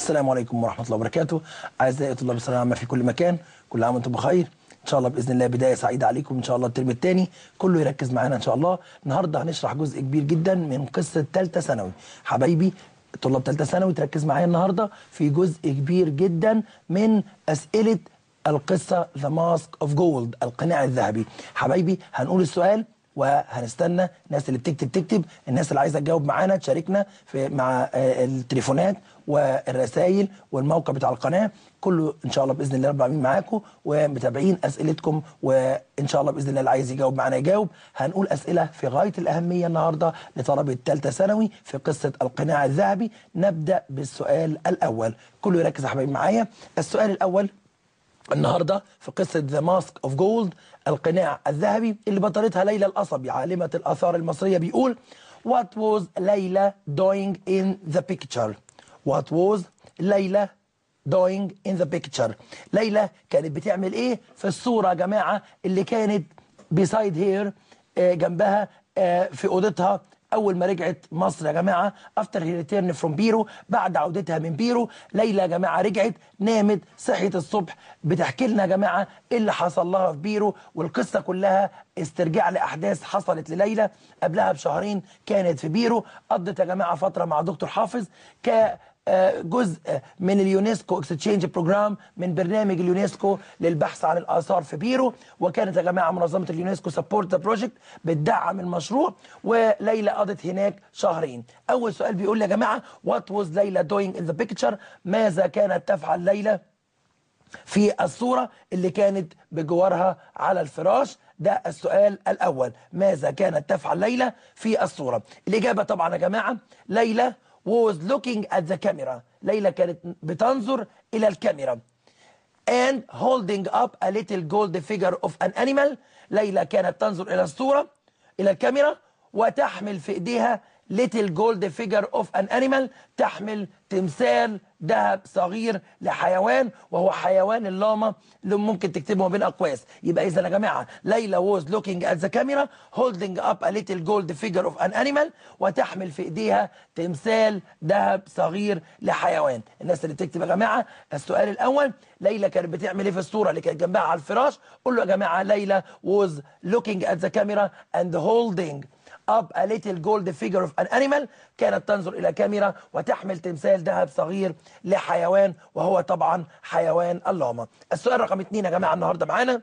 السلام عليكم ورحمة الله وبركاته أعزائي طلاب الثانوية العامة في كل مكان كل عام وأنتم بخير إن شاء الله بإذن الله بداية سعيدة عليكم إن شاء الله الترم الثاني كله يركز معانا إن شاء الله النهاردة هنشرح جزء كبير جدا من قصة ثالثة ثانوي حبايبي طلاب ثالثة ثانوي تركز معايا النهاردة في جزء كبير جدا من أسئلة القصة The Mask of Gold القناع الذهبي حبايبي هنقول السؤال وهنستنى الناس اللي بتكتب تكتب الناس اللي عايزه تجاوب معانا تشاركنا في مع آه، التليفونات والرسائل والموقع بتاع القناه كله ان شاء الله باذن الله رب العالمين معاكم ومتابعين اسئلتكم وان شاء الله باذن الله اللي عايز يجاوب معانا يجاوب هنقول اسئله في غايه الاهميه النهارده لطلبه ثالثه ثانوي في قصه القناع الذهبي نبدا بالسؤال الاول كله يركز يا حبايبي معايا السؤال الاول النهارده في قصه ذا ماسك اوف جولد القناع الذهبي اللي بطلتها ليلى القصبي عالمه الاثار المصريه بيقول What was ليلى doing in the picture What was ليلى doing in the picture ليلى كانت بتعمل ايه في الصوره يا جماعه اللي كانت beside here آه، جنبها آه، في اوضتها اول ما رجعت مصر يا جماعه افتر هي ريتيرن فروم بيرو بعد عودتها من بيرو ليلى يا جماعه رجعت نامت صحيت الصبح بتحكي لنا يا جماعه ايه اللي حصل لها في بيرو والقصه كلها استرجاع لاحداث حصلت لليلى قبلها بشهرين كانت في بيرو قضت يا جماعه فتره مع دكتور حافظ ك آه، جزء من اليونسكو اكستشينج بروجرام من برنامج اليونسكو للبحث عن الاثار في بيرو وكانت يا جماعه منظمه اليونسكو سبورت ذا بروجكت بتدعم المشروع وليلى قضت هناك شهرين اول سؤال بيقول لي يا جماعه وات واز ليلى دوينج ان ذا بيكتشر ماذا كانت تفعل ليلى في الصورة اللي كانت بجوارها على الفراش ده السؤال الأول ماذا كانت تفعل ليلى في الصورة الإجابة طبعا يا جماعة ليلى was looking at the camera ليلى كانت بتنظر إلى الكاميرا and holding up a little gold figure of an animal ليلى كانت تنظر إلى الصورة إلى الكاميرا وتحمل في إيديها little gold figure of an animal تحمل تمثال ذهب صغير لحيوان وهو حيوان اللاما اللي ممكن تكتبه بين اقواس يبقى اذا يا جماعه ليلى was looking at the camera holding up a little gold figure of an animal وتحمل في ايديها تمثال ذهب صغير لحيوان الناس اللي بتكتب يا جماعه السؤال الاول ليلى كانت بتعمل ايه في الصوره اللي كانت جنبها على الفراش قول له يا جماعه ليلى was looking at the camera and holding up a little gold figure of an animal كانت تنظر إلى كاميرا وتحمل تمثال ذهب صغير لحيوان وهو طبعا حيوان اللاما السؤال رقم اتنين يا جماعة النهاردة معانا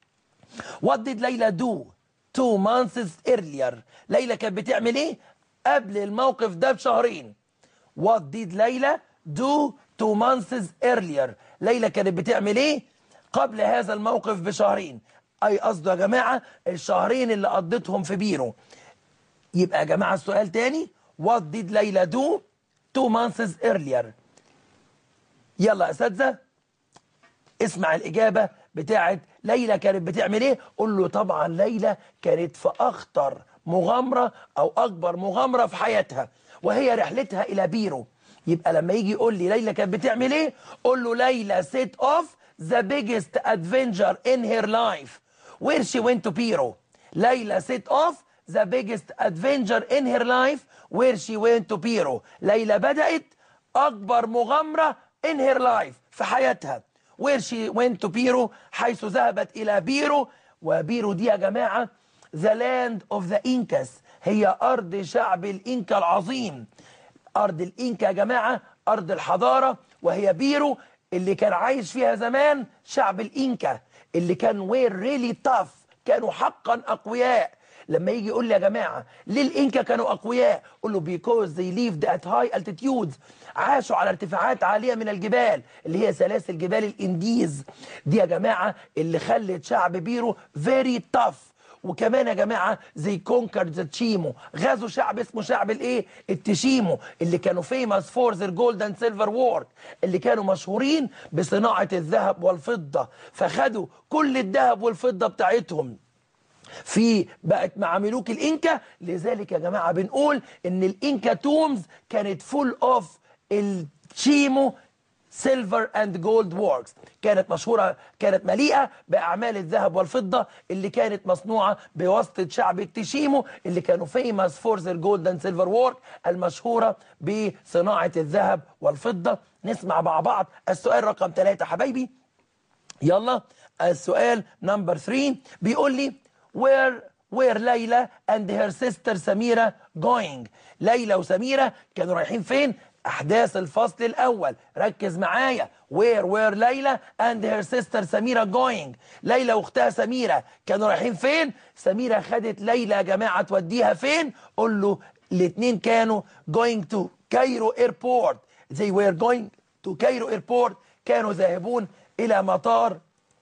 What did ليلى do two months earlier ليلى كانت بتعمل ايه قبل الموقف ده بشهرين What did ليلى do two months earlier ليلى كانت بتعمل ايه قبل هذا الموقف بشهرين اي قصده يا جماعة الشهرين اللي قضيتهم في بيرو يبقى يا جماعة السؤال تاني What did ليلى do two months earlier يلا يا أساتذة اسمع الإجابة بتاعت ليلى كانت بتعمل إيه قول له طبعا ليلى كانت في أخطر مغامرة أو أكبر مغامرة في حياتها وهي رحلتها إلى بيرو يبقى لما يجي يقول لي ليلى كانت بتعمل إيه قول له ليلى set off the biggest adventure in her life where she went to بيرو ليلى set off the biggest adventure in her life where she went to بيرو ليلى بدأت أكبر مغامرة in her life في حياتها where she went to بيرو حيث ذهبت إلى بيرو وبيرو دي يا جماعة the land of the Incas هي أرض شعب الإنكا العظيم أرض الإنكا يا جماعة أرض الحضارة وهي بيرو اللي كان عايش فيها زمان شعب الإنكا اللي كان وير ريلي tough كانوا حقا أقوياء لما يجي يقول لي يا جماعه ليه الانكا كانوا اقوياء قول له because they lived at high altitudes عاشوا على ارتفاعات عاليه من الجبال اللي هي سلاسل جبال الانديز دي يا جماعه اللي خلت شعب بيرو very tough وكمان يا جماعه زي كونكر ذا تشيمو غزوا شعب اسمه شعب الايه التشيمو اللي كانوا فيمس فور ذير جولد اند سيلفر وورك اللي كانوا مشهورين بصناعه الذهب والفضه فخدوا كل الذهب والفضه بتاعتهم في بقت مع ملوك الانكا لذلك يا جماعه بنقول ان الانكا تومز كانت فول اوف التشيمو سيلفر اند جولد ووركس كانت مشهورة كانت مليئة بأعمال الذهب والفضة اللي كانت مصنوعة بواسطة شعب التشيمو اللي كانوا فيمس فور ذير جولد اند سيلفر وورك المشهورة بصناعة الذهب والفضة نسمع مع بعض السؤال رقم ثلاثة حبايبي يلا السؤال نمبر 3 بيقول لي where where ليلى and her sister سميرة going ليلى وسميرة كانوا رايحين فين احداث الفصل الاول ركز معايا where where ليلى and her sister سميرة going ليلى واختها سميرة كانوا رايحين فين سميرة خدت ليلى يا جماعة توديها فين قول له الاثنين كانوا going to كايرو airport they were going to كايرو airport كانوا ذاهبون الى مطار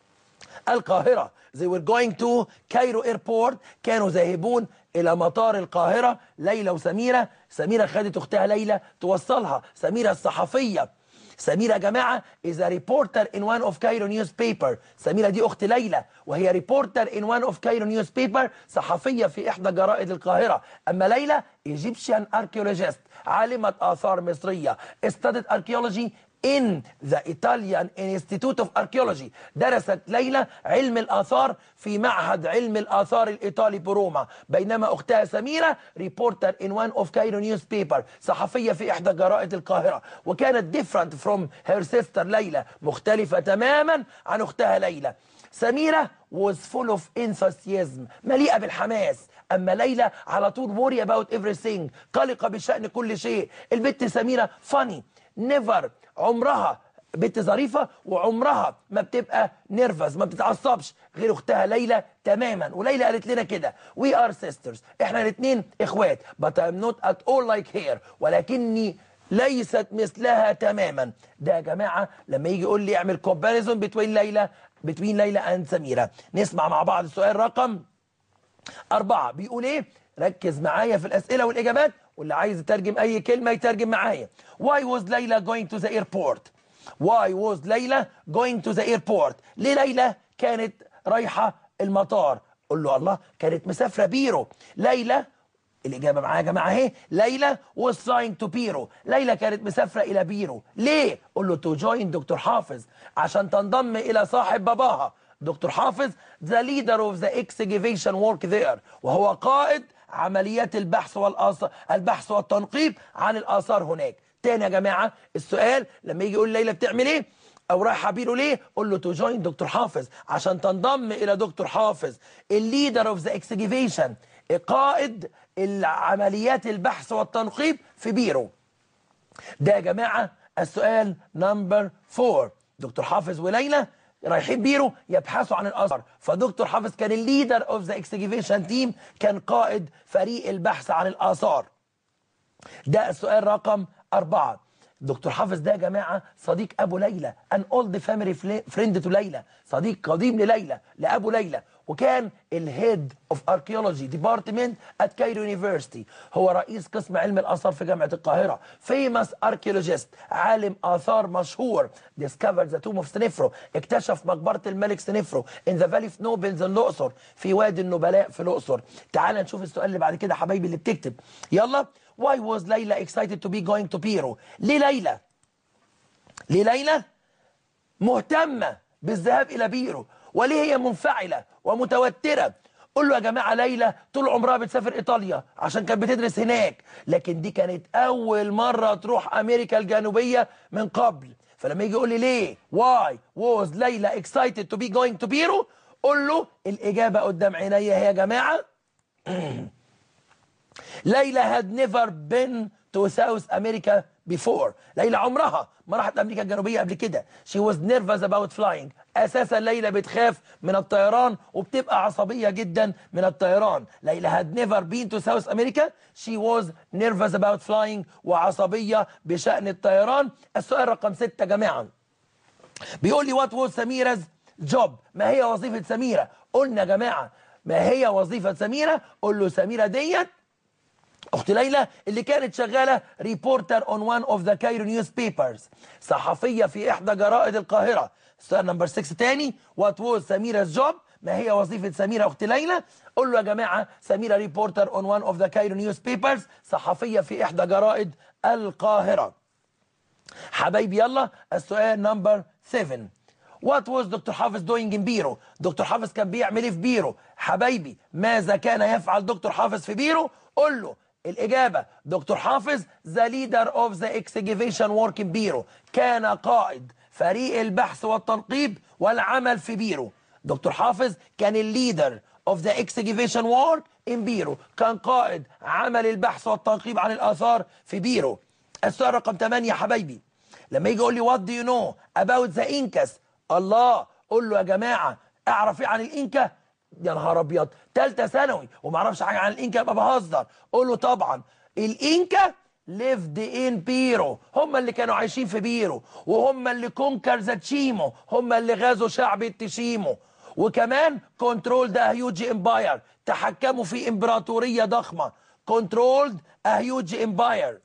القاهرة they were going to كايرو airport كانوا ذاهبون إلى مطار القاهرة ليلى وسميرة سميرة خدت أختها ليلى توصلها سميرة الصحفية سميرة يا جماعة is a reporter in one of Cairo newspaper سميرة دي أخت ليلى وهي reporter in one of Cairo newspaper صحفية في إحدى جرائد القاهرة أما ليلى Egyptian archaeologist عالمة آثار مصرية studied archaeology in the Italian Institute of Archaeology درست ليلى علم الآثار في معهد علم الآثار الإيطالي بروما بينما أختها سميرة reporter in one of Cairo newspaper صحفية في إحدى جرائد القاهرة وكانت different from her sister ليلى مختلفة تماما عن أختها ليلى سميرة was full of enthusiasm مليئة بالحماس أما ليلى على طول worry about everything قلقة بشأن كل شيء البت سميرة funny never عمرها بنت ظريفة وعمرها ما بتبقى نيرفز ما بتتعصبش غير اختها ليلى تماما وليلى قالت لنا كده we are sisters احنا الاثنين اخوات but I'm not at all like her ولكني ليست مثلها تماما ده يا جماعة لما يجي يقول لي اعمل comparison between ليلى between ليلى and سميرة نسمع مع بعض السؤال رقم أربعة بيقول إيه ركز معايا في الأسئلة والإجابات واللي عايز يترجم أي كلمة يترجم معايا Why was ليلى going to the airport Why was ليلى going to the airport ليه ليلى كانت رايحة المطار قول له الله كانت مسافرة بيرو ليلى الإجابة معايا يا جماعة اهي ليلى was flying to بيرو ليلى كانت مسافرة إلى بيرو ليه؟ قول له to join دكتور حافظ عشان تنضم إلى صاحب باباها دكتور حافظ the leader of the excavation work there وهو قائد عمليات البحث والآثار البحث والتنقيب عن الآثار هناك تاني يا جماعة السؤال لما يجي يقول ليلى بتعمل ايه او رايحه بيرو ليه قول له تو جوين دكتور حافظ عشان تنضم الى دكتور حافظ الليدر اوف ذا اكسكيفيشن قائد العمليات البحث والتنقيب في بيرو ده يا جماعه السؤال نمبر 4 دكتور حافظ وليلى رايحين بيرو يبحثوا عن الاثر فدكتور حافظ كان الليدر اوف ذا اكسكيفيشن تيم كان قائد فريق البحث عن الاثار ده السؤال رقم أربعة دكتور حافظ ده يا جماعة صديق أبو ليلى أن أولد فاميلي فريند تو ليلى صديق قديم لليلى لأبو ليلى وكان الهيد اوف اركيولوجي ديبارتمنت ات كايرو يونيفرسيتي هو رئيس قسم علم الاثار في جامعه القاهره فيمس اركيولوجيست عالم اثار مشهور ديسكفر ذا توم اوف سنفرو اكتشف مقبره الملك سنفرو ان ذا فالي اوف نوبلز الاقصر في وادي النبلاء في الاقصر تعال نشوف السؤال اللي بعد كده حبايبي اللي بتكتب يلا why was ليلى excited to be going to بيرو ليه ليلى ليه ليلى مهتمه بالذهاب الى بيرو وليه هي منفعله ومتوتره قول له يا جماعه ليلى طول عمرها بتسافر ايطاليا عشان كانت بتدرس هناك لكن دي كانت اول مره تروح امريكا الجنوبيه من قبل فلما يجي يقول لي ليه واي was ليلى excited to be going to بيرو قول له الاجابه قدام عينيا هي يا جماعه ليلى had never been to South America before ليلى عمرها ما راحت امريكا الجنوبيه قبل كده she was nervous about flying اساسا ليلى بتخاف من الطيران وبتبقى عصبيه جدا من الطيران ليلى had never been to South America she was nervous about flying وعصبيه بشان الطيران السؤال رقم ستة يا جماعه بيقول لي what was سميرة job ما هي وظيفه سميره قلنا يا جماعه ما هي وظيفه سميره قول له سميره ديت اخت ليلى اللي كانت شغاله ريبورتر اون وان اوف ذا كايرو نيوز بيبرز صحفيه في احدى جرائد القاهره السؤال نمبر 6 تاني وات ووز سميره جوب ما هي وظيفه سميره اخت ليلى قول له يا جماعه سميره ريبورتر اون وان اوف ذا كايرو نيوز بيبرز صحفيه في احدى جرائد القاهره حبايبي يلا السؤال نمبر 7 What was دكتور حافظ doing in بيرو دكتور حافظ كان بيعمل ايه في بيرو حبايبي ماذا كان يفعل دكتور حافظ في بيرو قول له الإجابة دكتور حافظ the leader of the excavation work in بيرو كان قائد فريق البحث والتنقيب والعمل في بيرو دكتور حافظ كان الليدر of the excavation work in بيرو كان قائد عمل البحث والتنقيب عن الآثار في بيرو السؤال رقم 8 يا حبايبي لما يجي يقول لي what do you know about the Incas الله قول له يا جماعة اعرف ايه عن الإنكا يا نهار ابيض ثالثه ثانوي وما اعرفش حاجه عن الانكا يبقى بهزر قول له طبعا الانكا ليفد ان بيرو هم اللي كانوا عايشين في بيرو وهم اللي كونكر ذا تشيمو هم اللي غزوا شعب التشيمو وكمان كنترول ذا هيوج امباير تحكموا في امبراطوريه ضخمه كنترولد هيوج امباير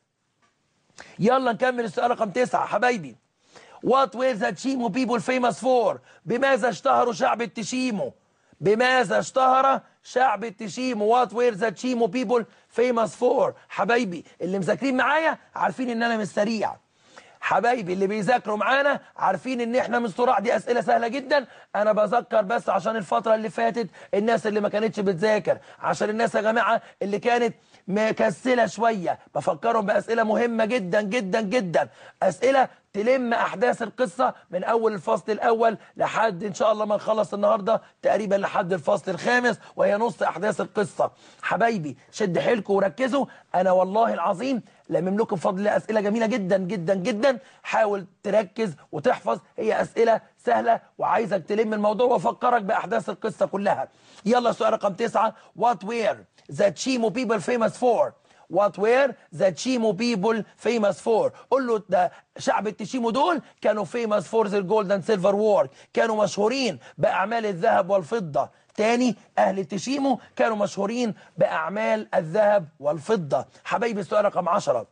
يلا نكمل السؤال رقم تسعة حبايبي وات وير ذا تشيمو بيبول فيموس فور بماذا اشتهروا شعب التشيمو بماذا اشتهر شعب التشيمو وات وير ذا تشيمو بيبول فيموس فور حبايبي اللي مذاكرين معايا عارفين ان انا مش سريع حبايبي اللي بيذاكروا معانا عارفين ان احنا من صراع دي اسئله سهله جدا انا بذكر بس عشان الفتره اللي فاتت الناس اللي ما كانتش بتذاكر عشان الناس يا جماعه اللي كانت مكسله شويه بفكرهم باسئله مهمه جدا جدا جدا اسئله تلم احداث القصه من اول الفصل الاول لحد ان شاء الله ما نخلص النهارده تقريبا لحد الفصل الخامس وهي نص احداث القصه حبايبي شد حيلكم وركزوا انا والله العظيم لمم لكم بفضل الله اسئله جميله جدا جدا جدا حاول تركز وتحفظ هي اسئله سهله وعايزك تلم الموضوع وافكرك باحداث القصه كلها يلا سؤال رقم تسعة وات وير ذا تشيمو بيبل فيموس فور وات وير ذا تشيمو بيبل فيموس فور قول له ده شعب التشيمو دول كانوا فيموس فور ذا جولد اند سيلفر وور كانوا مشهورين باعمال الذهب والفضه تاني اهل التشيمو كانوا مشهورين باعمال الذهب والفضه حبايبي السؤال رقم 10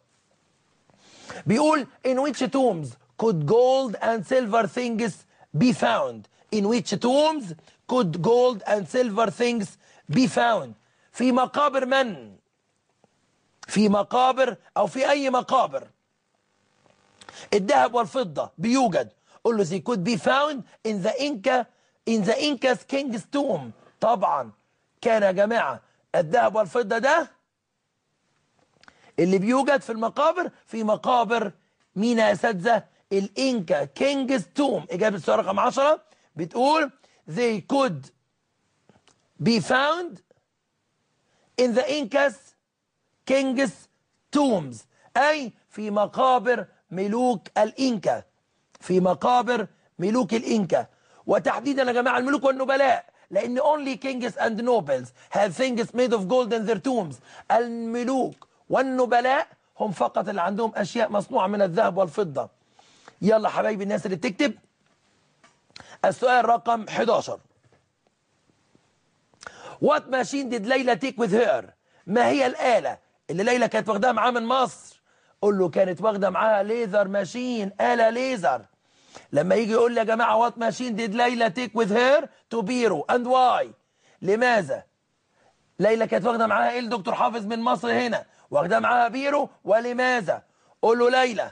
بيقول in which tombs could gold and silver things be found in which tombs could gold and silver things be found في مقابر من في مقابر او في اي مقابر الذهب والفضة بيوجد قول له they could be found in the Inca in the Inca's king's tomb طبعا كان يا جماعة الذهب والفضة ده اللي بيوجد في المقابر في مقابر مين يا اساتذه الانكا كينجز توم اجابه السؤال رقم 10 بتقول they could be found in the Incas kings tombs اي في مقابر ملوك الانكا في مقابر ملوك الانكا وتحديدا يا جماعه الملوك والنبلاء لان only kings and nobles have things made of gold in their tombs الملوك والنبلاء هم فقط اللي عندهم اشياء مصنوعه من الذهب والفضه يلا حبايبي الناس اللي بتكتب السؤال رقم 11 What machine did ليلى take with her ما هي الآلة اللي ليلى كانت واخداها معاها من مصر قول له كانت واخده معاها ليزر ماشين آلة ليزر لما يجي يقول لي يا جماعه وات ماشين ديد ليلى تيك وذ هير تو بيرو اند واي لماذا ليلى كانت واخده معاها ايه الدكتور حافظ من مصر هنا واخده معاها بيرو ولماذا قول له ليلى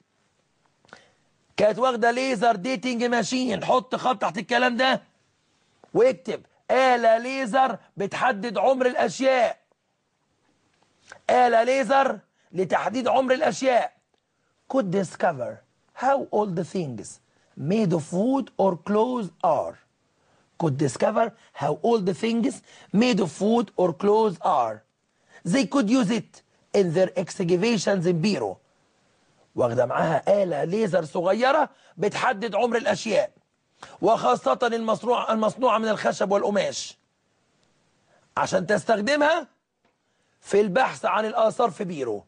كانت واخده ليزر ديتنج ماشين حط خط تحت الكلام ده واكتب آلة ليزر بتحدد عمر الأشياء آلة ليزر لتحديد عمر الأشياء could discover how old the things made of wood or clothes are could discover how old the things made of wood or clothes are they could use it in their excavations in Biro واخدة معاها آلة ليزر صغيرة بتحدد عمر الأشياء وخاصة المصنوع المصنوعة من الخشب والقماش عشان تستخدمها في البحث عن الآثار في بيرو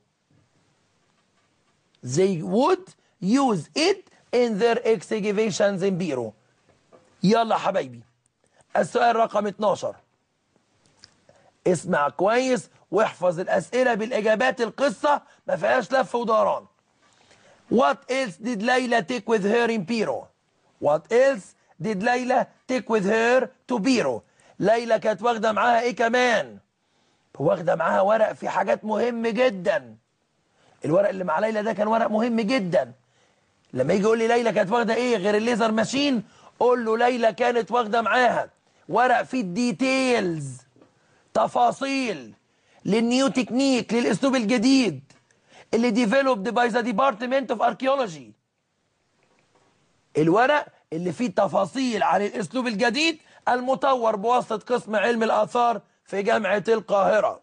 they would use it in their excavations in بيرو يلا حبايبي السؤال رقم 12 اسمع كويس واحفظ الأسئلة بالإجابات القصة ما فيهاش لف ودوران What else did Layla take with her in Piro? What else did Layla take with her to Piro? ليلى كانت واخدة معاها ايه كمان؟ واخدة معاها ورق في حاجات مهم جدا الورق اللي مع ليلى ده كان ورق مهم جدا لما يجي يقول لي ليلى كانت واخده ايه غير الليزر ماشين قول له ليلى كانت واخده معاها ورق فيه الديتيلز تفاصيل للنيو تكنيك للاسلوب الجديد اللي ديفلوبد باي ذا ديبارتمنت اوف اركيولوجي الورق اللي فيه تفاصيل عن الاسلوب الجديد المطور بواسطه قسم علم الاثار في جامعه القاهره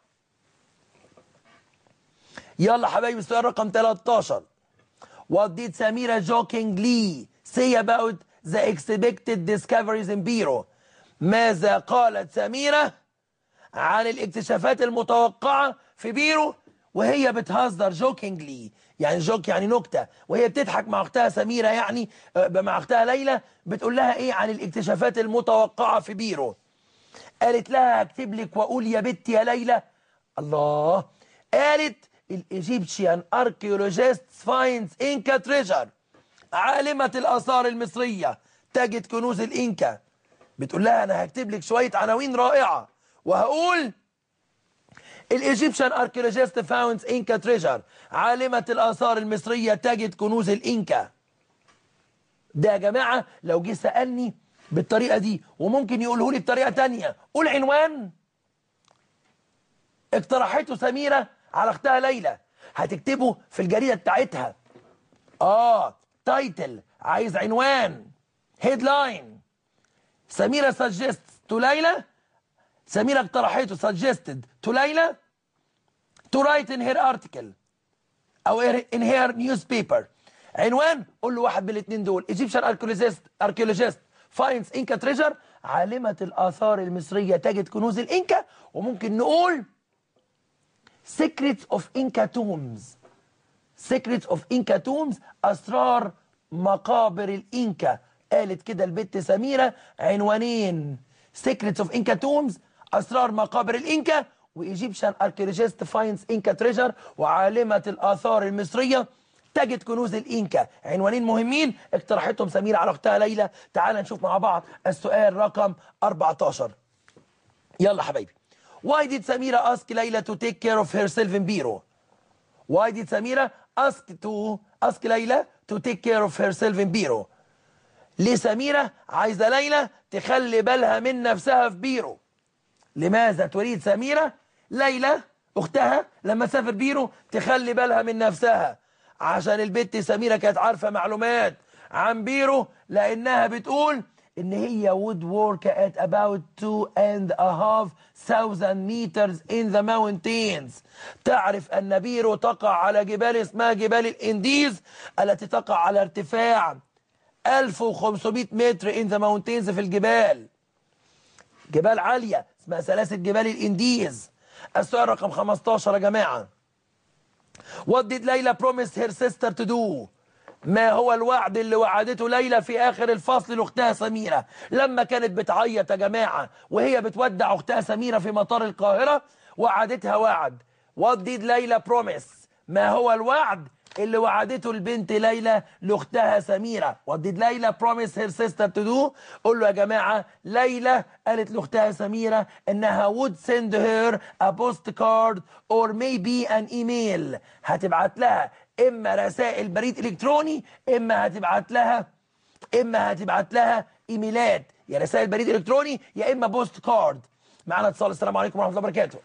يلا حبايبي السؤال رقم 13 What did Samira jokingly say about the expected discoveries in Biro? ماذا قالت سميرة عن الاكتشافات المتوقعة في بيرو وهي بتهزر جوكينجلي يعني جوك يعني نكتة وهي بتضحك مع اختها سميرة يعني آه، مع اختها ليلى بتقول لها ايه عن الاكتشافات المتوقعة في بيرو قالت لها اكتب لك واقول يا بنتي يا ليلى الله قالت الايجيبشيان اركيولوجيست فاينز انكا تريجر عالمة الآثار المصرية تجد كنوز الإنكا بتقول لها أنا هكتب لك شوية عناوين رائعة وهقول الايجيبشن اركيولوجيست فاوندز انكا تريجر عالمة الآثار المصرية تجد كنوز الإنكا ده يا جماعة لو جه سألني بالطريقة دي وممكن يقوله لي بطريقة تانية قول عنوان اقترحته سميرة على اختها ليلى هتكتبه في الجريدة بتاعتها اه تايتل عايز عنوان هيدلاين سميرة سجست تو ليلى سميرة اقترحته suggested to ليلى to write in her article او in her newspaper عنوان قول له واحد من الاثنين دول Egyptian archaeologist archaeologist finds Inca treasure عالمة الآثار المصرية تجد كنوز الإنكا وممكن نقول secrets of Inca tombs secrets of Inca tombs أسرار مقابر الإنكا قالت كده البت سميرة عنوانين secrets of Inca tombs أسرار مقابر الإنكا وإيجيبشن أركيولوجيست فاينز إنكا تريجر وعالمة الآثار المصرية تجد كنوز الإنكا عنوانين مهمين اقترحتهم سميرة على أختها ليلى تعال نشوف مع بعض السؤال رقم 14 يلا حبايبي Why did Samira ask Layla to take care of herself in Biro? Why did Samira ask to ask Layla to take care of herself in Biro? ليه سميرة عايزة ليلى تخلي بالها من نفسها في بيرو لماذا تريد سميرة ليلى أختها لما تسافر بيرو تخلي بالها من نفسها عشان البت سميرة كانت عارفة معلومات عن بيرو لأنها بتقول إن هي would work at about two and a half thousand meters in the mountains تعرف أن بيرو تقع على جبال اسمها جبال الإنديز التي تقع على ارتفاع 1500 متر in the mountains في الجبال جبال عالية اسمها سلاسل جبال الانديز السؤال رقم 15 يا جماعة What did ليلى promise her sister to do ما هو الوعد اللي وعدته ليلى في آخر الفصل لأختها سميرة لما كانت بتعيط يا جماعة وهي بتودع أختها سميرة في مطار القاهرة وعدتها وعد What did ليلى promise ما هو الوعد اللي وعدته البنت ليلى لاختها سميره what did ليلى promise her sister to do قول له يا جماعه ليلى قالت لاختها سميره انها would send her a postcard or maybe an email هتبعت لها اما رسائل بريد الكتروني اما هتبعت لها اما هتبعت لها ايميلات يا رسائل بريد الكتروني يا اما بوست كارد معانا اتصال السلام عليكم ورحمه الله وبركاته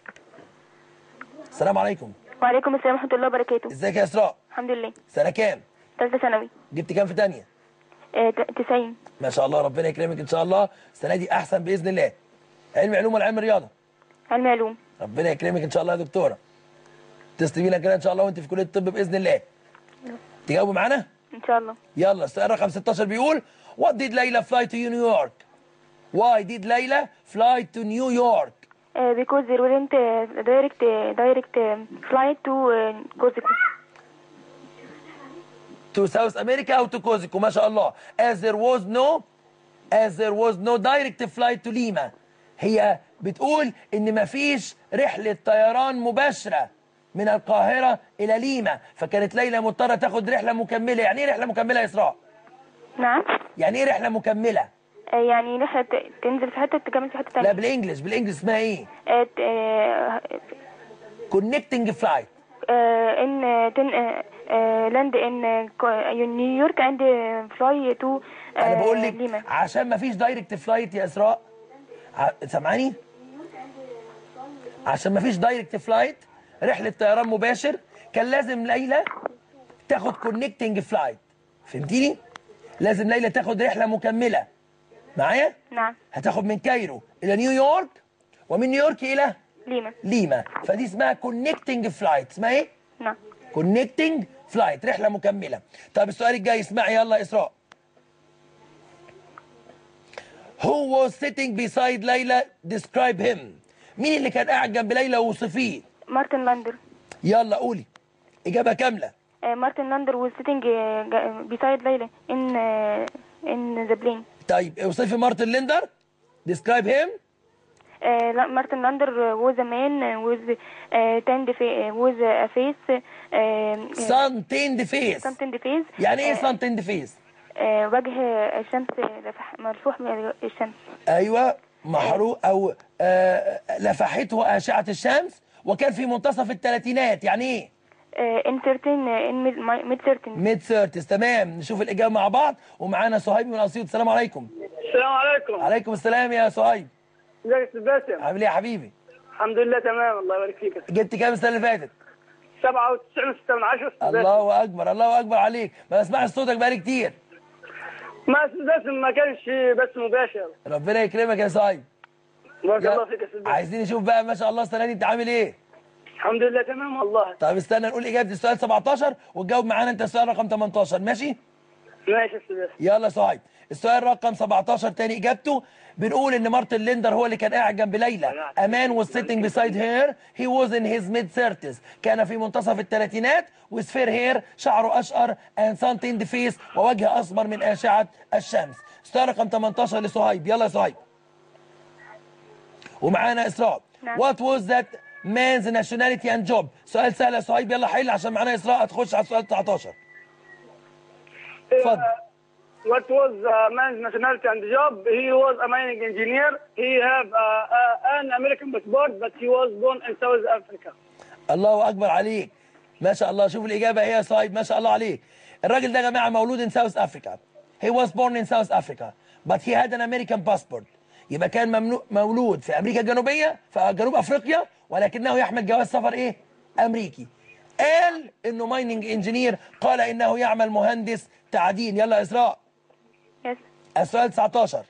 السلام عليكم وعليكم السلام ورحمة الله وبركاته ازيك يا اسراء الحمد لله سنه كام ثالثة ثانوي جبت كام في تانية آه، ت- 90 ما شاء الله ربنا يكرمك ان شاء الله السنه دي احسن باذن الله علم علوم ولا علم رياضه علم علوم ربنا يكرمك ان شاء الله يا دكتوره تسلمي لنا كده ان شاء الله وانت في كليه الطب باذن الله تجاوبي معانا إن شاء الله يلا السؤال رقم 16 بيقول what did ليلى fly to New York why did ليلى fly to New York آه، because there wasn't uh, direct uh, direct uh, flight to uh, Kosovo to South America او to كوزيكو ما شاء الله as there was no as there was no direct flight to Lima هي بتقول ان مفيش رحلة طيران مباشرة من القاهرة الى ليما فكانت ليلى مضطرة تاخد رحلة مكملة يعني ايه رحلة مكملة يا اسراء نعم يعني ايه رحلة مكملة آه، يعني رحلة ت- تنزل في حتة تكمل في حتة لا تانية بالانجلش بالانجلش اسمها ايه آه، ت- آه، connecting flight uh, in uh, ten, uh, uh, land in uh, co- uh, New York and uh, fly to uh, انا بقول لك Lima. عشان ما فيش دايركت فلايت يا اسراء ع- سامعاني عشان ما فيش دايركت فلايت رحله طيران مباشر كان لازم ليلى تاخد كونكتنج فلايت فهمتيني لازم ليلى تاخد رحله مكمله معايا نعم هتاخد من كايرو الى نيويورك ومن نيويورك الى ليما ليما فدي اسمها كونكتنج فلايت اسمها ايه نعم كونكتنج فلايت رحله مكمله طب السؤال الجاي اسمعي يلا يا اسراء Who was sitting beside ليلى describe him مين اللي كان قاعد جنب ليلى ووصفيه مارتن لاندر يلا قولي اجابه كامله uh, Martin Lander was sitting uh, g- beside Layla in uh, in the plane طيب اوصفي مارتن ليندر describe him Uh, La- Martin Lander uh, was a man uh, with uh, tanned fa- uh, with a face uh, uh, sun tanned face something the face يعني ايه uh, sun tanned face uh, وجه الشمس لفح- ملفوح من الشمس ايوه محروق او آه لفحته اشعه الشمس وكان في منتصف الثلاثينات يعني ايه uh, in certain uh, in mid, my- mid certain ميد ثيرتيز تمام نشوف الاجابه مع بعض ومعانا صهيب من اسيوط السلام عليكم السلام عليكم عليكم السلام يا صهيب ازيك يا استاذ باسم عامل ايه يا حبيبي الحمد لله تمام الله يبارك فيك جبت كام السنه اللي فاتت 97 6 من 10 استاذ باسم الله اكبر الله اكبر عليك ما بسمعش صوتك بقالي كتير ما استاذ باسم ما كانش بس مباشر ربنا يكرمك يا صهيب بارك يا- الله فيك يا استاذ باسم عايزين نشوف بقى ما شاء الله السنه دي انت عامل ايه الحمد لله تمام والله طب استنى نقول اجابه السؤال 17 وتجاوب معانا انت السؤال رقم 18 ماشي ماشي يا استاذ باسم يلا صهيب السؤال رقم 17 تاني اجابته بنقول ان مارتن ليندر هو اللي كان قاعد جنب ليلى a man was sitting beside her he was in his mid 30s كان في منتصف الثلاثينات with fair hair شعره اشقر and sun tanned face ووجه اسمر من اشعه الشمس السؤال رقم 18 لصهيب يلا يا صهيب ومعانا اسراء نعم. what was that man's nationality and job سؤال سهل يا صهيب يلا حل عشان معانا اسراء هتخش على السؤال 19 اتفضل What was uh, man's nationality and job? He was a mining engineer. He have uh, uh, an American passport, but he was born in South Africa. الله اكبر عليك ما شاء الله شوف الاجابه ايه يا صايب ما شاء الله عليك الراجل ده يا جماعه مولود in South Africa he was born in South Africa but he had an American passport يبقى كان ممنوع مولود في امريكا الجنوبيه في جنوب افريقيا ولكنه يحمل جواز سفر ايه امريكي قال انه مايننج انجينير قال انه يعمل مهندس تعدين يلا يا اسراء yes السؤال 19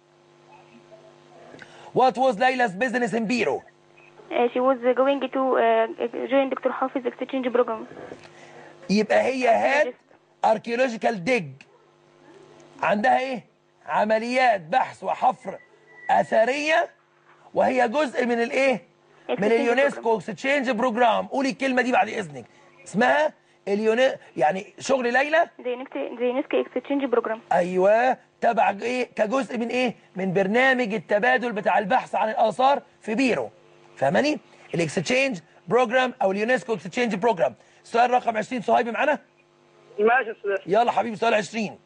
What was Layla's business in Biro? uh, she was going to uh, join Dr. Hafiz exchange program يبقى هي هاد اركيولوجيكال ديج عندها ايه عمليات بحث وحفر اثريه وهي جزء من الايه من Exchange اليونسكو اكسشينج بروجرام قولي الكلمه دي بعد اذنك اسمها اليوني يعني شغل ليلى the next the next exchange program ايوه تبع ايه كجزء من ايه من برنامج التبادل بتاع البحث عن الاثار في بيرو فاهماني الاكسشينج بروجرام او اليونسكو اكسشينج بروجرام السؤال رقم 20 صهيبي معانا ماشي يا استاذ باسم. يلا حبيبي سؤال 20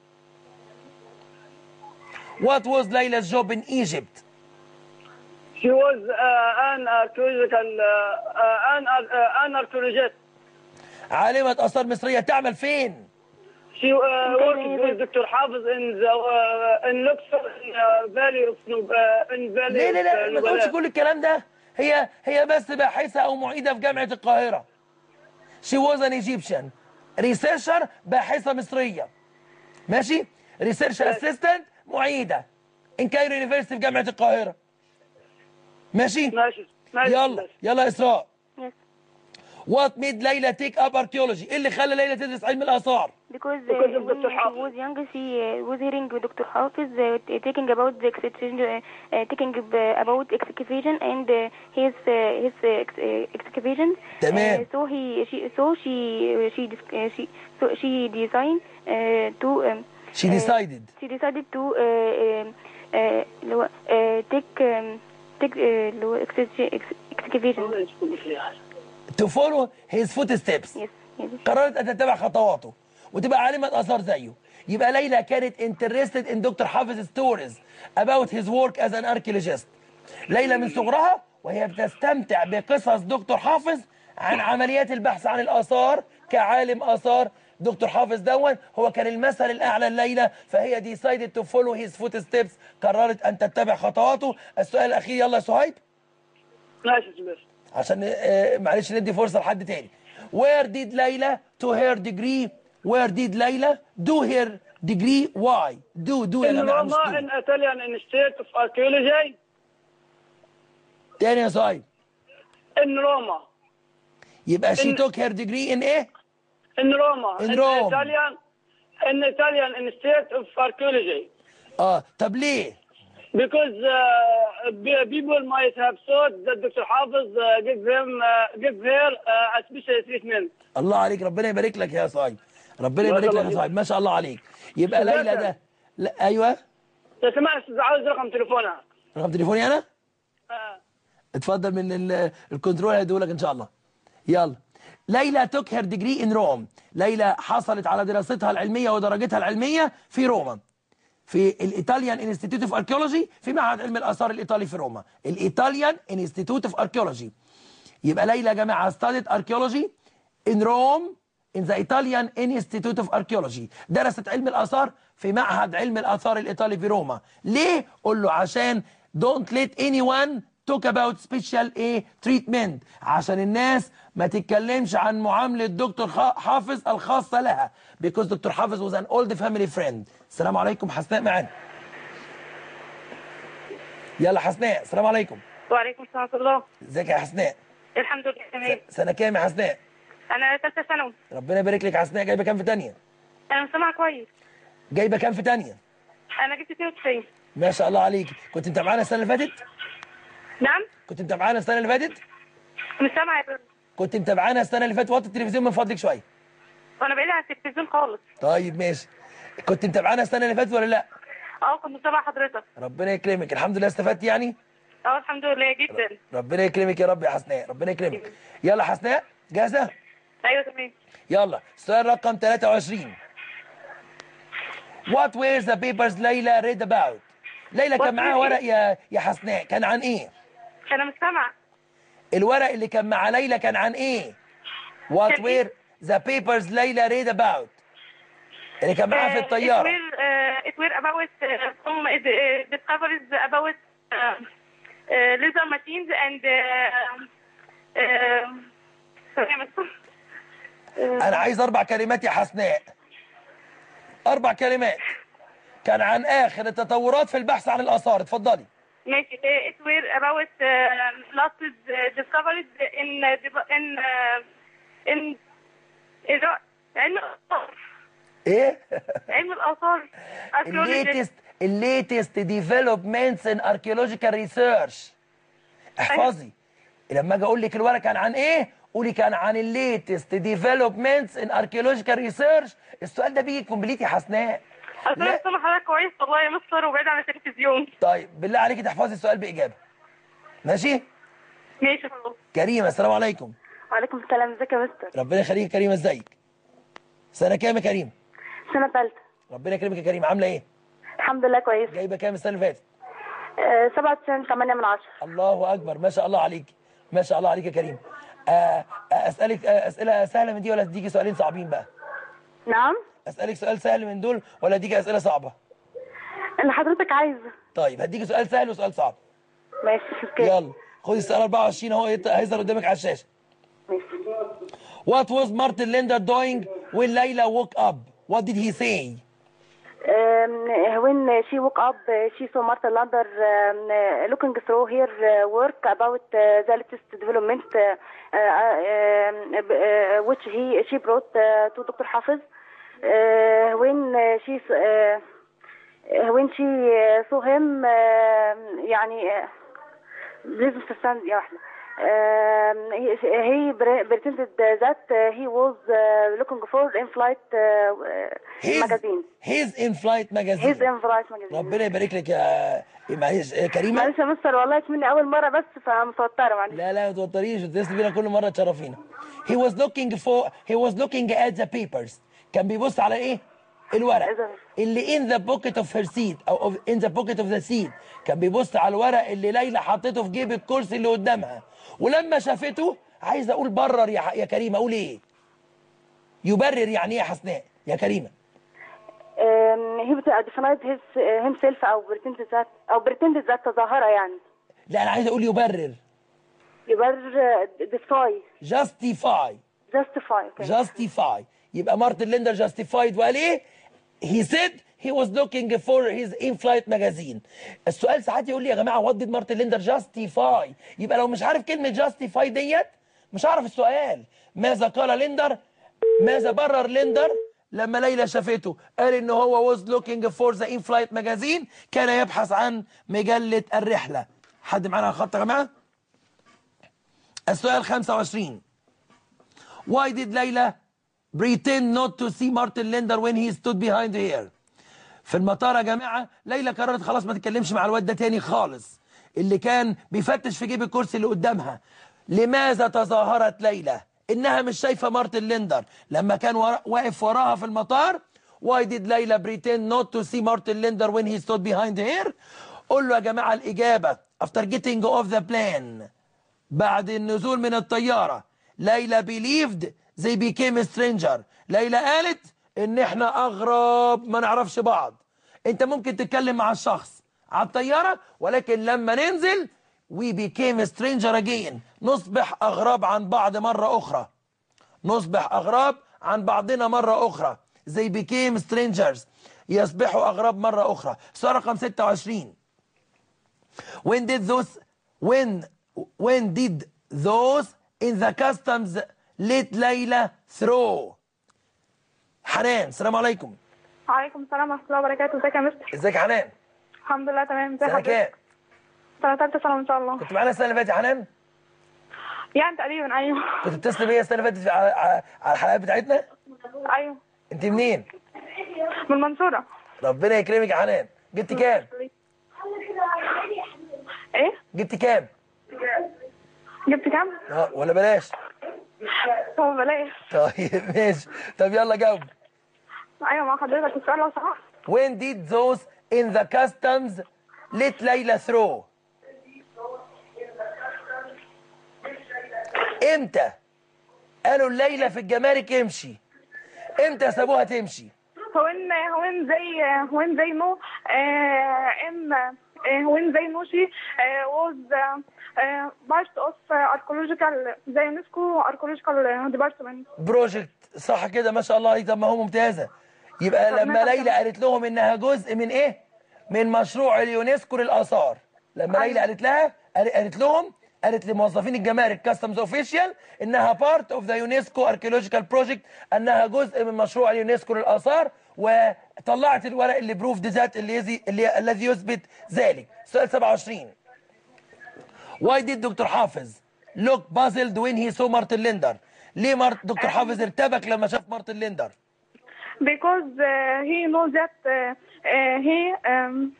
What was Layla's job in Egypt? She was uh, an archaeological uh, uh, an uh, an archaeologist. عالمة آثار مصرية تعمل فين؟ She uh, worked with Dr. Hafiz in the uh, in Luxor in uh, Valley of Nub- uh, in Valley ليه ليه of لا uh, ما تقولش Nubala. كل الكلام ده هي هي بس باحثة أو معيدة في جامعة القاهرة She was an Egyptian researcher باحثة مصرية ماشي؟ research assistant معيدة in Cairo University في جامعة القاهرة ماشي؟ ماشي ماشي يلا يلا يا إسراء yes What made ليلى take up archaeology؟ إيه اللي خلى ليلى تدرس علم الآثار؟ because, Because uh, of when Dr. she Hafiz. was young she uh, was hearing Dr. Hafiz uh, t- talking about the exchange uh, uh, talking uh, about excavation and uh, his uh, his uh, ex- uh, excavation تمام. uh, so he she so she uh, she dis- uh, she so she designed uh, to um, She uh, decided. she decided to uh, um, uh, اللي هو, uh, take um, take uh, اللي هو exchange- ex- excavation to follow his footsteps yes yes قررت ان تتبع خطواته وتبقى عالمة آثار زيه يبقى ليلى كانت interested in Dr. حافظ stories about his work as an archaeologist ليلى من صغرها وهي بتستمتع بقصص دكتور حافظ عن عمليات البحث عن الاثار كعالم اثار دكتور حافظ دون هو كان المثل الاعلى الليله فهي ديسايدد تو فولو هيز فوت ستيبس قررت ان تتبع خطواته السؤال الاخير يلا يا صهيب ماشي بس عشان آه، معلش ندي فرصه لحد تاني where did ليلى to her degree where did ليلى do her degree why do do يا in جماعه مش Roma do. in Italian Institute of Archaeology تاني يا صهيب in Roma يبقى she إن- took her degree in ايه in Roma In in Rome. Italian in Italian Institute of Archaeology اه طب ليه because uh, be- people might have thought that Dr. Hafiz uh, give him uh, give her uh, a special treatment. الله عليك ربنا يبارك لك يا صهيب ربنا ما يبارك شاء لك يا الله صهيب ما شاء الله عليك يبقى شكراً. ليلى ده لا ايوه لو سمحت استاذ عاوز رقم تليفونها. رقم تليفوني انا آه. اتفضل من ال- الكنترول هيديهولك ان شاء الله يلا ليلى توك هير ديجري ان روم ليلى حصلت على دراستها العلميه ودرجتها العلميه في روما في الايطاليان انستيتيوت اوف اركيولوجي في معهد علم الاثار الايطالي في روما الايطاليان انستيتيوت اوف اركيولوجي يبقى ليلى يا جماعه studied archaeology in Rome in the Italian Institute of Archaeology درست علم الآثار في معهد علم الآثار الإيطالي في روما ليه؟ قول له عشان don't let anyone talk about special a treatment عشان الناس ما تتكلمش عن معاملة دكتور خا- حافظ الخاصة لها because دكتور حافظ was an old family friend السلام عليكم حسناء معانا يلا حسناء السلام عليكم وعليكم السلام ورحمة الله ازيك يا حسناء الحمد لله تمام س- سنة كام يا حسناء أنا ثالثة ثانوي ربنا يبارك لك يا حسناء جايبه كام في تانية أنا مسامعة كويس جايبه كام في تانية أنا جبت 92 ما شاء الله عليك كنت انت معانا السنه اللي فاتت نعم كنت انت معانا السنه اللي فاتت مش سامعة يا بابا. كنت انت معانا السنه اللي فاتت وطي التلفزيون من فضلك شويه وأنا بعيد عن التلفزيون خالص طيب ماشي كنت انت معانا السنه اللي فاتت ولا لا أه كنت مسامعة حضرتك ربنا يكرمك الحمد لله استفدت يعني أه الحمد لله جدا ربنا يكرمك يا رب يا حسناء ربنا يكرمك يلا حسناء جاهزه أيوه تمام يلا السؤال رقم 23 What were the papers ليلى read about ليلى كان What معاها were- ورق يا يا حسناء كان عن ايه أنا مش سامعة الورق اللي كان مع ليلى كان عن ايه What كان إيه؟ were the papers ليلى read about اللي كان معاها في Uh, الطيارة It were, uh, it were about uh, some uh, discoveries about uh, uh, laser machines and uh, uh, sorry, بس. Uh, أنا عايز أربع كلمات يا حسناء أربع كلمات كان عن آخر التطورات في البحث عن الآثار اتفضلي ماشي uh, it were about uh, last uh, discoveries in uh, dev- in uh, in in علم الآثار إيه؟ علم الآثار archaeology الليتست الليتست ديفلوبمنتس ان archaeological ريسيرش احفظي لما اجي اقول لك الورق كان عن ايه قولي كان عن الليتست ديفلوبمنتس ان archaeological ريسيرش السؤال ده بيجي كومبليت يا حسناء أصل أنا لا. سامع حضرتك كويس والله يا مستر وبعيد عن التلفزيون طيب بالله عليكي تحفظي السؤال باجابه ماشي ماشي خلاص كريمه السلام عليكم وعليكم السلام ازيك يا مستر ربنا يخليك يا كريمه ازيك سنه كام يا كريم سنة ثالثة ربنا يكرمك يا كريم عامله ايه الحمد لله كويس جايبه كام السنه اللي فاتت آه، سبعة وتسعين ثمانية من عشرة الله اكبر ما شاء الله عليك ما شاء الله عليك يا كريم آه آه، اسالك آه اسئله سهله من دي ولا اديكي سؤالين صعبين بقى نعم اسالك سؤال سهل من دول ولا اديكي اسئله صعبه اللي حضرتك عايزه طيب هديكي سؤال سهل وسؤال صعب ماشي اوكي يلا خدي السؤال 24 اهو يط- هيظهر قدامك على الشاشه ماشي What was Martin Linder doing when Layla woke up? What did he say? Um, when she woke up, uh, she saw Martha Lander um, uh, looking through her uh, work about uh, the latest development uh, uh, um, uh, which he she brought uh, to Dr. Hafiz. Uh, when uh, she s- uh, when she uh, saw him uh, يعني uh, لازم تستنى يا واحدة. Um, he, he pre- pretended that uh, he was uh, looking for in-flight uh, uh, magazine. his in-flight magazine. His in-flight magazine. ربنا يبارك لك يا معلش يا كريمه معلش يا مستر والله مني أول مرة بس فمتوترة معلش. لا لا ما توتريش بتتصل بينا كل مره تشرفينا he was looking for he was looking at the papers كان بيبص على ايه الورق إذا- اللي in the pocket of her seat او of in the pocket of the seat كان بيبص على الورق اللي ليلى حطيته في جيب الكرسي اللي قدامها ولما شافته عايز اقول برر يا ح- يا كريمه اقول ايه يبرر يعني ايه يا حسناء يا كريمه um, he defined his uh, himself او pretended that او pretended that تظاهرة يعني لا انا عايز اقول يبرر يبرر uh, defy justify justify okay. justify يبقى مارتن ليندر justified وقال ايه he said he was looking for his in-flight magazine السؤال ساعات يقول لي يا جماعه what did مارتن ليندر justify يبقى لو مش عارف كلمه justify ديت مش هعرف السؤال ماذا قال ليندر ماذا برر ليندر لما ليلى شافته قال ان هو was looking for the in-flight magazine كان يبحث عن مجله الرحله حد معانا على الخط يا جماعه السؤال 25 Why did Layla pretend not to see Martin Linder when he stood behind her? في المطار يا جماعة ليلى قررت خلاص ما تتكلمش مع الواد ده تاني خالص اللي كان بيفتش في جيب الكرسي اللي قدامها لماذا تظاهرت ليلى انها مش شايفة مارتن ليندر لما كان ورا... واقف وراها في المطار Why did Layla pretend not to see Martin Linder when he stood behind her? قول له يا جماعة الإجابة after getting off the plane بعد النزول من الطيارة ليلى believed they became stranger ليلى قالت ان احنا اغراب ما نعرفش بعض انت ممكن تتكلم مع الشخص على الطيارة ولكن لما ننزل we became stranger again نصبح اغراب عن بعض مرة اخرى نصبح اغراب عن بعضنا مرة اخرى they became strangers يصبحوا اغراب مرة اخرى سؤال رقم 26 when did those when when did those in the customs let Layla through حنان السلام عليكم وعليكم السلام ورحمة الله وبركاته ازيك يا مستر ازيك يا حنان الحمد لله تمام ازي سنة حضرتك كام سنة تالتة ثانوي ان شاء الله كنت معانا السنة اللي فاتت يا حنان يعني تقريبا ايوه كنت بتتصل بيا السنة اللي فاتت على على- على الحلقات بتاعتنا ايوه انت منين من المنصورة ربنا يكرمك يا حنان جبت كام ايه جبت كام جبت كام؟ اه ولا بلاش هو بلاش طيب ماشي طب يلا جاوب ايوه مع حضرتك السؤال لو سمحت when did those in the customs let Layla through امتى قالوا ليلى في الجمارك امشي امتى سابوها تمشي هو ان هو ان زي هو ان زي نو آه، ان آه، هو ان زي نوشي was آه، part of archaeological زي يونسكو archaeological department بروجكت صح كده ما شاء الله عليك طب ما هو ممتازه يبقى طب لما ما- ليلى قالت لهم انها جزء من ايه من مشروع اليونسكو للاثار لما أيوة. ليلى قالت لها قال- قالت لهم قالت لموظفين الجمارك كاستمز اوفيشال انها بارت اوف ذا يونسكو اركيولوجيكال بروجكت انها جزء من مشروع اليونسكو للاثار وطلعت الورق اللي بروف ذات اللي يزي اللي الذي يثبت ذلك سؤال 27 Why did دكتور حافظ look puzzled when he saw مارتن ليندر ليه مارت دكتور حافظ ارتبك لما شاف مارتن ليندر because uh, he knows that uh, uh, he um,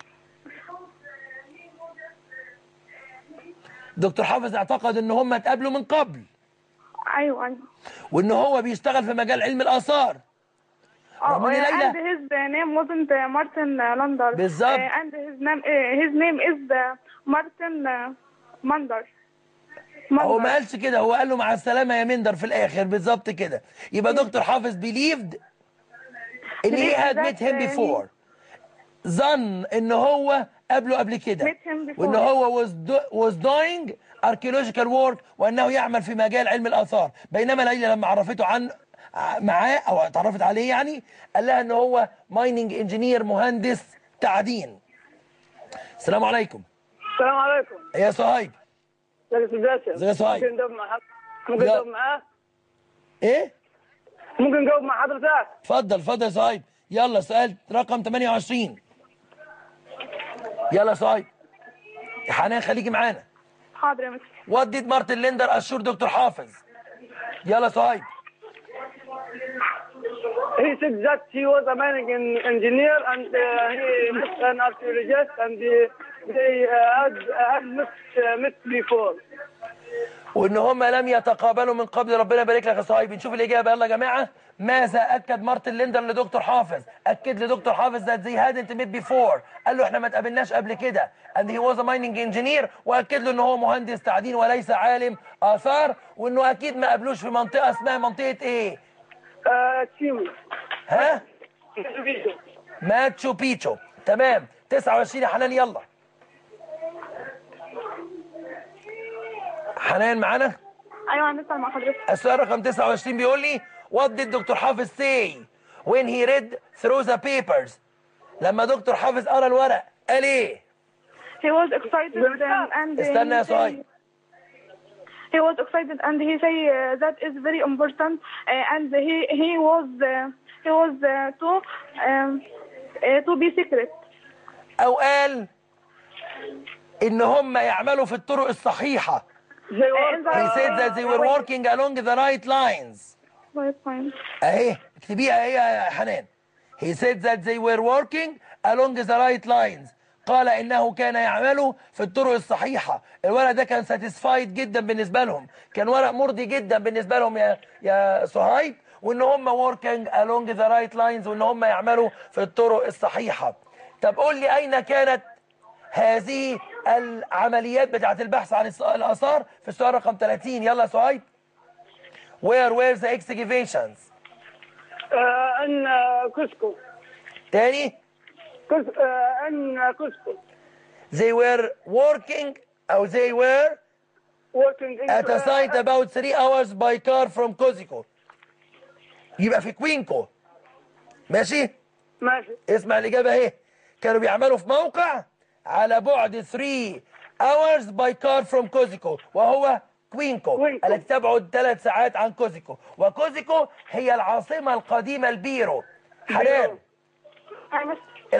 دكتور حافظ اعتقد ان هم اتقابلوا من قبل ايوه ايوه وان هو بيشتغل في مجال علم الاثار رغم ان Uh, ليلى and his uh, name wasn't uh, Martin uh, Lander. بالظبط. Uh, and his name uh, his name is uh, Martin uh, Mander. هو ما Mander. قالش كده هو قال له مع السلامه يا مندر في الاخر بالظبط كده يبقى دكتور حافظ believed ان he Believed had that, met him uh, before ظن ان هو قابله قبل كده Met him before. وان هو was do, was doing archaeological work وانه يعمل في مجال علم الاثار بينما ليلى لما عرفته عن ع- معاه او اتعرفت عليه يعني قال لها ان هو مايننج انجينير مهندس تعدين السلام عليكم السلام عليكم يا صهيب ازيك يا استاذ ازيك يا صهيب؟ ممكن نجاوب مع حضرتك ممكن لا. نجاوب معاه ايه ممكن نجاوب مع حضرتك اتفضل اتفضل يا صهيب يلا سؤال رقم 28 يلا يا صهيب يا حنان خليكي معانا حاضر يا مستر. وات ديد مارتن ليندر اشور دكتور حافظ يلا يا صهيب He said that he was a mining en- engineer and uh, he was an archaeologist and uh, they uh, had, had met, uh, met before. وان هم لم يتقابلوا من قبل ربنا يبارك لك يا صهيب نشوف الاجابه يلا يا جماعه ماذا اكد مارتن ليندر لدكتور حافظ اكد لدكتور حافظ that they hadn't met before قال له احنا ما اتقابلناش قبل كده and he was a mining engineer واكد له ان هو مهندس تعدين وليس عالم اثار وانه اكيد ما قابلوش في منطقه اسمها منطقه ايه آه، تشيمو ها فيديو. ماتشو بيتشو تمام 29 يا حنان يلا حنان معانا ايوه هنسال مع حضرتك السؤال رقم 29 بيقول لي what did دكتور حافظ say when he read through the papers لما دكتور حافظ قرا الورق قال ايه he was excited um, and استنى يا he صهيب he was excited and he say uh, that is very important uh, and he he was uh, he was uh, to um, uh, to be secret او قال ان هم يعملوا في الطرق الصحيحه زي in the- he said that they were working along the right lines Right, fine. اهي اكتبيها اهي يا حنان he said that they were working along the right lines قال انه كان يعمل في الطرق الصحيحه الورق ده كان ساتيسفايد جدا بالنسبه لهم كان ورق مرضي جدا بالنسبه لهم يا يا صهيب وان هم working along the right lines وان هم يعملوا في الطرق الصحيحه طب قول لي اين كانت هذه العمليات بتاعت البحث عن الس- الاثار في السؤال رقم 30 يلا يا صهيب where were the excavations آه، ان آه، كوسكو تاني كوس آه، ان كوسكو they were working او they were working in at a site about 3 hours by car from Kozico يبقى في كوينكو ماشي ماشي اسمع الإجابة اهي كانوا بيعملوا في موقع على بعد 3 hours by car from Kozico وهو كوينكو كوينكو. التي تبعد ثلاث ساعات عن كوزيكو وكوزيكو هي العاصمة القديمة البيرو حنان أيوة.